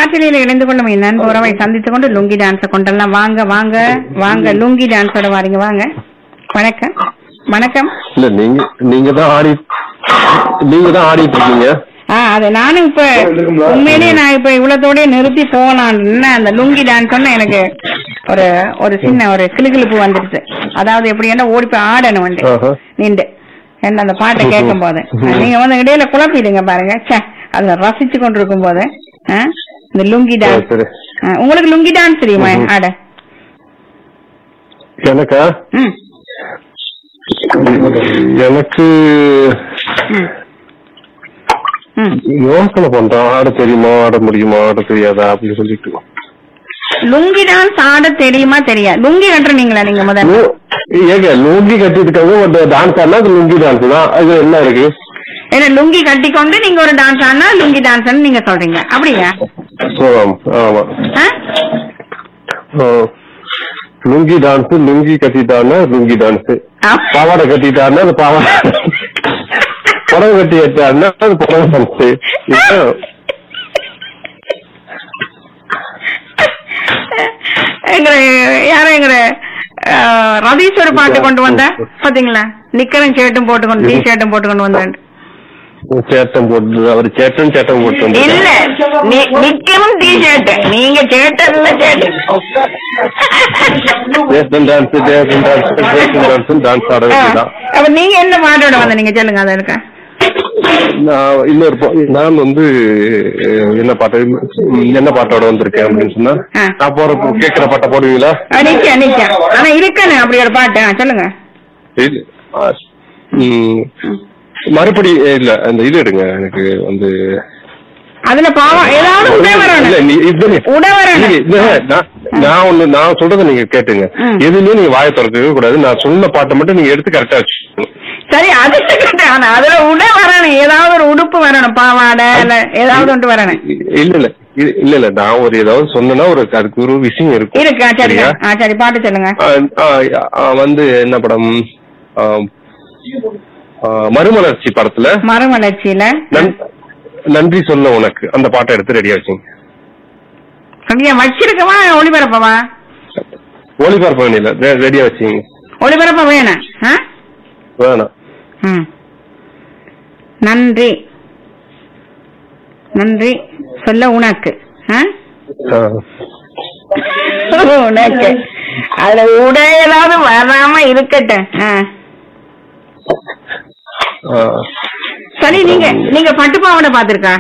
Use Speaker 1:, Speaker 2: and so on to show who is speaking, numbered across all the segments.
Speaker 1: காற்றிலையில இணைந்து கொள்ளும் என் நண்பு உறவை சந்தித்துக் கொண்டு லுங்கி டான்ஸ கொண்டெல்லாம் வாங்க வாங்க வாங்க லுங்கி டான்ஸோட வாரீங்க வாங்க வணக்கம் வணக்கம்
Speaker 2: இல்ல நீங்க நீங்க தான் ஆடி நீங்க தான் ஆடிட்டு இருக்கீங்க
Speaker 1: ஆ அது நானும் இப்ப உண்மையிலேயே நான் இப்ப இவ்வளத்தோடய நிறுத்தி போகலான்னு அந்த லுங்கி டான்ஸ் சொன்னா எனக்கு ஒரு ஒரு சின்ன ஒரு கிளுகிளுப்பு வந்துடுச்சு அதாவது எப்படி என்ன ஓடி போய் ஆடணும் வந்து
Speaker 2: ஆஹா.
Speaker 1: நின்று என்ன அந்த பாட்டை கேட்கும் போது நீங்க வந்து இடையில குழப்பிடுங்க பாருங்க ச்சே அதுல ரசிச்சு கொண்டிருக்கும் போது ஆ, இந்த லுங்கி டான்ஸ்
Speaker 2: சரி
Speaker 1: ஆ, உங்களுக்கு லுங்கி டான்ஸ் தெரியுமா
Speaker 2: ம்ஹும்.
Speaker 1: ஆட
Speaker 2: எனக்கா
Speaker 1: ம்
Speaker 2: எனக்கு
Speaker 1: ம் ம்
Speaker 2: யோசனை பண்றேன் ஆட தெரியுமா ஆட முடியுமா ஆட தெரியாதா அப்படின்னு சொல்லிட்டு
Speaker 1: லுங்கி டான்ஸ் ஆட தெரியுமா தெரியா லுங்கி கட்டுறீங்களா நீங்க முதல்ல
Speaker 2: லு- ஏங்க லுங்கி கட்டிட்டு பட் டான்ஸ் ஆனா அது லுங்கி டான்ஸ் தான் அது என்ன இருக்கு
Speaker 1: ஏன்னா லுங்கி கட்டிக்கொண்டு நீங்க ஒரு டான்ஸ் ஆனா லுங்கி டான்ஸ் நீங்க சொல்றீங்க அப்படியா
Speaker 2: ஆமா ஆமா
Speaker 1: ஆ?
Speaker 2: ஆ. லுங்கி டான்ஸ் லுங்கி கட்டிட்டான்னா லுங்கி டான்ஸ்
Speaker 1: ஆ.
Speaker 2: பாவாடை கட்டிட்டான்னா அது பாவாடை புடவை கட்டி வச்சான்னா அது புடவை டான்ஸ்
Speaker 1: எங்க யாரும் எங்க ரதீஸ்வர பாட்டு கொண்டு வந்த பாத்தீங்களா நிக்கரும் ஷர்ட்டும் போட்டுக்கொண்டு டி ஷர்ட்டும் போட்டுக்கொண்டு வந்தேன்
Speaker 2: சேட்டம் போட்டு அவர் சேட்டம் சேட்டம் போட்டு
Speaker 1: இல்ல
Speaker 2: வந்திருக்காரு.
Speaker 1: நி- நிக்கரும் டி ஷர்ட் நீங்க சேட்டர்ல சேட்டு
Speaker 2: தேசம் டான்ஸ் தேசம் டான்ஸ் தேசம் டான்ஸ் டான்ஸ் ஆட வேண்டியதான்
Speaker 1: அப்ப நீங்க என்ன பாட்டோட வந்த நீங்க சொல்லுங்க அதை இருக்க
Speaker 2: நான் இன்னொரு பா- நான் வந்து அஹ், என்ன பாட்டு ம், என்ன பாட்டோட வந்திருக்கேன் அப்படின்னு சொன்னா
Speaker 1: ஆ.
Speaker 2: நான் போற கேட்கிற பாட்டை போடுவீங்களா
Speaker 1: நிச்சயம் நிச்சயம் ஆனா இருக்கணும் அப்படி ஒரு பாட்டு ஆ, சொல்லுங்க
Speaker 2: இல்ல. ஆ, ம், மறுபடி இல்ல அந்த இது எடுங்க எனக்கு வந்து
Speaker 1: அதுல பாவம் ஏதாவது உடை
Speaker 2: இல்ல,
Speaker 1: வரணும்
Speaker 2: நீ- இது-
Speaker 1: உடை வரணும்
Speaker 2: நீங்க- இல்ல, நான்- நான் ஒண்ணு நான் சொல்றதை நீங்க கேட்டுங்க
Speaker 1: ம்.
Speaker 2: எதுலயும் நீங்க வாயை திறக்கவே கூடாது நான் சொன்ன பாட்டை மட்டும் நீங்க எடுத்து கரெக்டா வச்சுக்கணும்
Speaker 1: சரி அது இருக்கட்டும். ஆனா அதுல உடை வரணும் ஏதாவது ஒரு உடுப்பு வரணும் பாவாடை இல்ல ஏதாவது ஒன்று வரணும்
Speaker 2: இல்ல இல்ல இது- இல்ல இல்ல நான் ஒரு ஏதாவது சொன்னேன்னா ஒரு அதுக்கு ஒரு விஷயம் இருக்கும்
Speaker 1: இருக்கு ஆ, சரி
Speaker 2: சரியா?
Speaker 1: ஆ சரி பாட்டு சொல்லுங்க
Speaker 2: ஆ, ஆ, ஆ, வந்து என்ன படம் ஆ, ஆ, மறுமலர்ச்சி படத்துல
Speaker 1: மறுமலர்ச்சியில
Speaker 2: நன்- நன்றி சொல்ல உனக்கு அந்த பாட்டை எடுத்து ரெடியா வச்சுங்க
Speaker 1: அப்படியா வச்சிருக்கவா ஒளிபரப்பவா
Speaker 2: ஒளிபரப்ப வேண்டியல ரெடியா வச்சுங்க
Speaker 1: ஒளிபரப்ப வேணும் ஆ?
Speaker 2: வேணாம்
Speaker 1: ம். நன்றி நன்றி சொல்ல உனக்கு ஆ?
Speaker 2: ஆ.
Speaker 1: உனக்கு அதுல உடை ஏதாவது வராம இருக்கட்டும் ஆ.
Speaker 2: ஆ.
Speaker 1: சரி நீங்க நீங்க பட்டு பாவாடை பாத்திருக்கா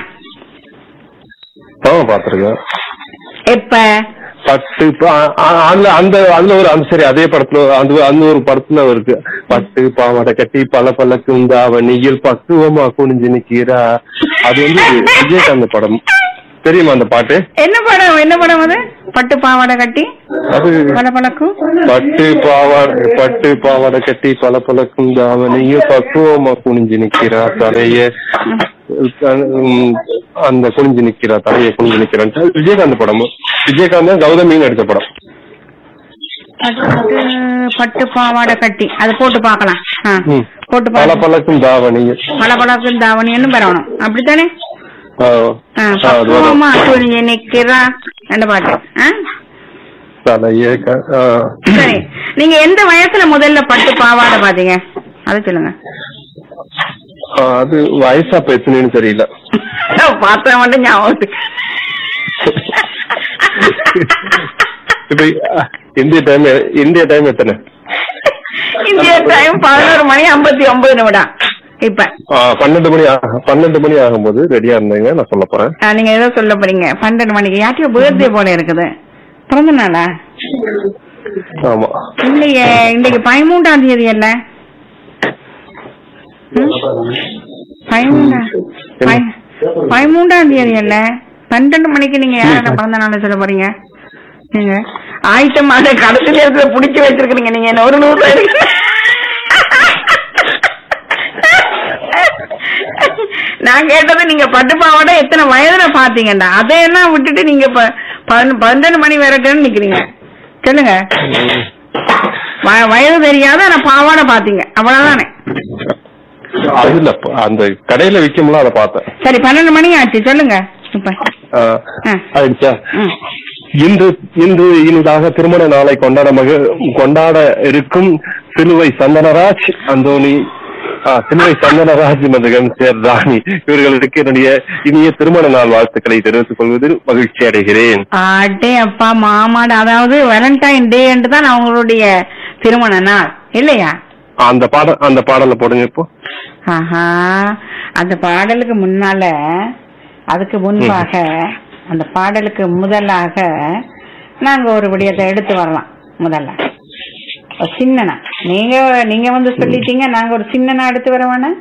Speaker 2: ஆ பாத்துருக்கேன்
Speaker 1: எப்ப
Speaker 2: பட்டு பா- ஆ- அதுல அந்த அதுல ஒரு அந்த சரி அதே படத்துல அந்த அந்த ஒரு படத்துல இருக்கு பட்டு பாவாடை கட்டி பல பல குந்தாவணியில் பக்குவமா குனிஞ்சு நிக்கிறா அது வந்து விஜயகாந்த் படம் தெரியுமா அந்த பாட்டு
Speaker 1: என்ன படம் என்ன படம் அது பட்டு பாவாடை கட்டி
Speaker 2: அது
Speaker 1: பல பழக்கும்
Speaker 2: பட்டு பாவாடை பட்டு பாவாடை கட்டி பல பல குந்தாவணியில் பக்குவமா குனிஞ்சு நிக்கிறா தலைய உம், அந்த குனிஞ்சு நிக்கிறா தலைய குனிஞ்சு நிக்கிறான்ட்டு அது விஜயகாந்த் படம் விஜயகாந்த் கௌதமின்னு எடுத்த படம்
Speaker 1: பட்டு பட்டு பாவாடை கட்டி அதை போட்டு பார்க்கலாம் ஆ.
Speaker 2: ம்.
Speaker 1: போட்டு
Speaker 2: பல
Speaker 1: பார்க்கலாம்
Speaker 2: பழக்கும் தாவணியில்
Speaker 1: பல பழக்கும் தாவணின்னு வரணும் அப்படித்தானே
Speaker 2: ஆ,
Speaker 1: ஆ,
Speaker 2: ஆ, அது வரும்.
Speaker 1: பக்குவமா குனிஞ்சு நிக்கிறா அந்த பாட்டு ஆ?
Speaker 2: தலையே க- ஆ.
Speaker 1: சரி நீங்க எந்த வயசுல முதல்ல பட்டு பாவாடை பாத்தீங்க அதை சொல்லுங்க
Speaker 2: ஆ, அது வயசா அப்ப எத்தனைன்னு தெரியல
Speaker 1: பார்த்தா மட்டும் ஞாபகம்
Speaker 2: இப்ப ஆ, இந்திய டைம் இந்திய டைம் எத்தனை
Speaker 1: இந்திய டைம் பதினோரு மணி ஐம்பத்தி ஒன்பது நிமிடம் இப்ப
Speaker 2: ஆ, பன்னெண்டு மணி ஆ- பன்னெண்டு மணி ஆகும்போது ரெடியா இருந்தீங்க நான் சொல்ல போறேன்
Speaker 1: ஆ, நீங்க ஏதோ சொல்ல போறீங்க பன்னெண்டு மணிக்கு யார்ட்டையோ பர்த்டே போல இருக்குது பிறந்த நாளா
Speaker 2: ஆமா
Speaker 1: இல்லையே இன்னைக்கு பதிமூன்றாம் தேதி இல்ல ம்? பதிமூன்றா- பதி- பதிமூன்றாம் தேதி இல்ல பன்னெண்டு மணிக்கு நீங்க யாரோட பிறந்த நாள சொல்ல போறீங்க நீங்க ஆயிட்டமான கடைசி நேரத்துல புடிச்சு வச்சிருக்கீங்க நீங்க என்ன ஒரு நூறு ரூபாய் இருக்கு நான் கேட்டது நீங்க பட்டு பாவாடை எத்தனை வயதுல பாத்தீங்கடா அதையெல்லாம் விட்டுட்டு நீங்க இப்ப பதின- பன்னெண்டு மணி வரட்டுன்னு நிக்கிறீங்க சொல்லுங்க வ- வயது தெரியாத ஆனா பாவாடை பாத்தீங்க அவ்வளவுதானே
Speaker 2: அது இல்ல அந்த கடையில விக்கும்ல அதை பார்த்தேன்
Speaker 1: சரி பன்னெண்டு மணி ஆச்சு சொல்லுங்க இப்ப
Speaker 2: ஆ,
Speaker 1: ம்.
Speaker 2: ஆயிடுச்சா
Speaker 1: ம்.
Speaker 2: இன்று இன்று இனிதாக திருமண நாளை கொண்டாட மக கொண்டாட இருக்கும் சிலுவை சந்தனராஜ் அந்தோணி ஆ, சிலுவை சந்தனராஜ் மதுகம் சேர் ராணி இவர்களுக்கு என்னுடைய இனிய திருமண நாள் வாழ்த்துக்களை தெரிவித்துக் கொள்வதில் மகிழ்ச்சி அடைகிறேன்
Speaker 1: அடே அப்பா மாமாட அதாவது வேலண்டைன் டே என்று தான் அவங்களுடைய திருமண நாள் இல்லையா
Speaker 2: அந்த பாட அந்த பாடலை போடுங்க இப்போ
Speaker 1: ஆஹா அந்த பாடலுக்கு முன்னால அதுக்கு முன்பாக அந்த பாடலுக்கு முதலாக நாங்க ஒரு விடயத்தை எடுத்து வரலாம் முதல்ல ஒரு சின்னனா நீங்க நீங்க வந்து சொல்லிட்டீங்க நாங்க ஒரு சின்னனா எடுத்து வர வேணாம்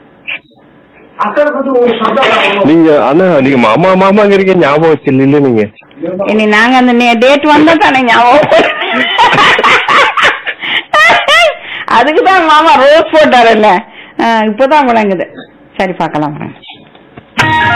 Speaker 2: நீங்க அண்ணா நீங்க மாமா மாமாங்கிறீங்க ஞாபகம் வச்சு இல்ல நீங்க
Speaker 1: இனி நாங்க அந்த டேட் வந்தா தானே ஞாபகம் அதுக்கு தான் மாமா ரோஸ் போட்டாருல்ல ஆ, இப்பதான் விளங்குது சரி பார்க்கலாம்